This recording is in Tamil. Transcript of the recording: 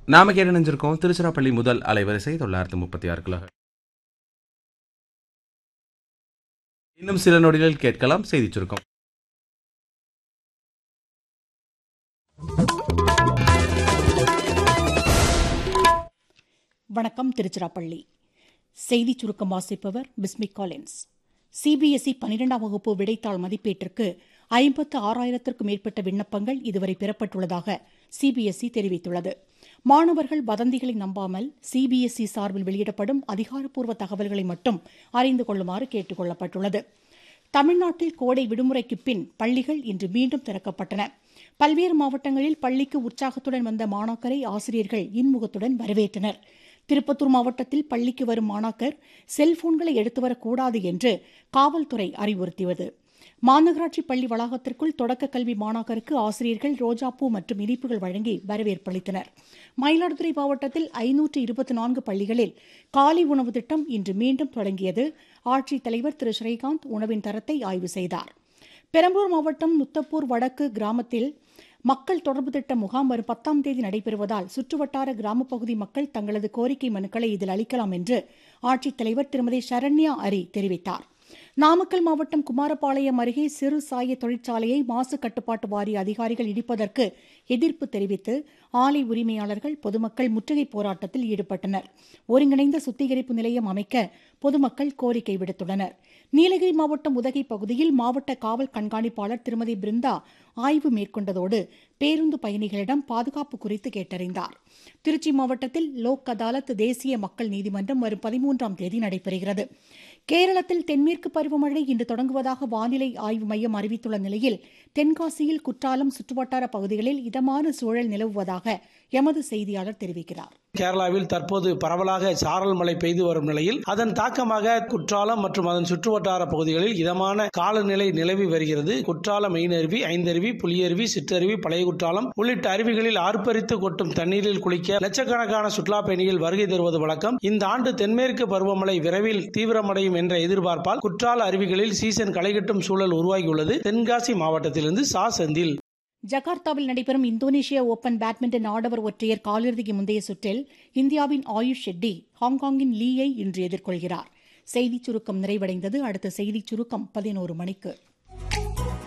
நாம கேட்டு நினைஞ்சிருக்கோம் திருச்சிராப்பள்ளி முதல் அலைவரிசை தொள்ளாயிரத்து முப்பத்தி ஆறு கிலோ இன்னும் சில நொடிகள் கேட்கலாம் செய்தி சுருக்கம் வணக்கம் திருச்சிராப்பள்ளி செய்திச் சுருக்கம் வாசிப்பவர் பிஸ்மிக் காலின்ஸ் சிபிஎஸ்இ பனிரெண்டாம் வகுப்பு விடைத்தாள் மதிப்பீட்டிற்கு ஐம்பத்து ஆறாயிரத்திற்கும் மேற்பட்ட விண்ணப்பங்கள் இதுவரை பெறப்பட்டுள்ளதாக சிபிஎஸ்இ தெரிவித்துள்ளது மாணவர்கள் வதந்திகளை நம்பாமல் சிபிஎஸ்இ சார்பில் வெளியிடப்படும் அதிகாரப்பூர்வ தகவல்களை மட்டும் அறிந்து கொள்ளுமாறு கேட்டுக் கொள்ளப்பட்டுள்ளது தமிழ்நாட்டில் கோடை விடுமுறைக்கு பின் பள்ளிகள் இன்று மீண்டும் திறக்கப்பட்டன பல்வேறு மாவட்டங்களில் பள்ளிக்கு உற்சாகத்துடன் வந்த மாணாக்கரை ஆசிரியர்கள் இன்முகத்துடன் வரவேற்றனர் திருப்பத்தூர் மாவட்டத்தில் பள்ளிக்கு வரும் மாணாக்கர் செல்போன்களை எடுத்து வரக்கூடாது என்று காவல்துறை அறிவுறுத்தியது மாநகராட்சி பள்ளி வளாகத்திற்குள் தொடக்க கல்வி மாணாக்கருக்கு ஆசிரியர்கள் ரோஜாப்பூ மற்றும் இனிப்புகள் வழங்கி வரவேற்பளித்தனர் மயிலாடுதுறை மாவட்டத்தில் ஐநூற்று இருபத்தி நான்கு பள்ளிகளில் காலை உணவு திட்டம் இன்று மீண்டும் தொடங்கியது ஆட்சித் தலைவர் திரு ஸ்ரீகாந்த் உணவின் தரத்தை ஆய்வு செய்தார் பெரம்பலூர் மாவட்டம் முத்தப்பூர் வடக்கு கிராமத்தில் மக்கள் தொடர்பு திட்ட முகாம் வரும் பத்தாம் தேதி நடைபெறுவதால் சுற்றுவட்டார கிராமப் பகுதி மக்கள் தங்களது கோரிக்கை மனுக்களை இதில் அளிக்கலாம் என்று ஆட்சித்தலைவர் திருமதி சரண்யா அரி தெரிவித்தார் நாமக்கல் மாவட்டம் குமாரபாளையம் அருகே சிறு சாய தொழிற்சாலையை மாசு கட்டுப்பாட்டு வாரிய அதிகாரிகள் இடிப்பதற்கு எதிர்ப்பு தெரிவித்து ஆலை உரிமையாளர்கள் பொதுமக்கள் முற்றுகை போராட்டத்தில் ஈடுபட்டனர் ஒருங்கிணைந்த சுத்திகரிப்பு நிலையம் அமைக்க பொதுமக்கள் கோரிக்கை விடுத்துள்ளனர் நீலகிரி மாவட்டம் உதகை பகுதியில் மாவட்ட காவல் கண்காணிப்பாளர் திருமதி பிருந்தா ஆய்வு மேற்கொண்டதோடு பேருந்து பயணிகளிடம் பாதுகாப்பு குறித்து கேட்டறிந்தார் திருச்சி மாவட்டத்தில் லோக் அதாலத் தேசிய மக்கள் நீதிமன்றம் வரும் பதிமூன்றாம் தேதி நடைபெறுகிறது கேரளத்தில் தென்மேற்கு பருவமழை இன்று தொடங்குவதாக வானிலை ஆய்வு மையம் அறிவித்துள்ள நிலையில் தென்காசியில் குற்றாலம் சுற்றுவட்டார பகுதிகளில் இதமான சூழல் நிலவுவதாக எமது செய்தியாளர் தெரிவிக்கிறார் கேரளாவில் தற்போது பரவலாக சாரல் மழை பெய்து வரும் நிலையில் அதன் தாக்கமாக குற்றாலம் மற்றும் அதன் சுற்றுவட்டார பகுதிகளில் இதமான காலநிலை நிலவி வருகிறது குற்றாலம் மெயினருவி ஐந்தருவி புலியருவி சிற்றருவி பழைய குற்றாலம் உள்ளிட்ட அருவிகளில் ஆர்ப்பரித்து கொட்டும் தண்ணீரில் குளிக்க லட்சக்கணக்கான சுற்றுலா பயணிகள் வருகை தருவது வழக்கம் இந்த ஆண்டு தென்மேற்கு பருவமழை விரைவில் தீவிரமடையும் என்ற எதிர்பார்ப்பால் குற்றால அருவிகளில் சீசன் களைகட்டும் சூழல் உருவாகியுள்ளது தென்காசி மாவட்டத்திலிருந்து சா செந்தில் ஜகார்த்தாவில் நடைபெறும் இந்தோனேஷியா ஓபன் பேட்மிண்டன் ஆடவர் ஒற்றையர் காலிறுதிக்கு முந்தைய சுற்றில் இந்தியாவின் ஆயுஷ் ஷெட்டி ஹாங்காங்கின் லீயை இன்று எதிர்கொள்கிறார் செய்திச் சுருக்கம் நிறைவடைந்தது அடுத்த செய்திச் சுருக்கம் பதினோரு மணிக்கு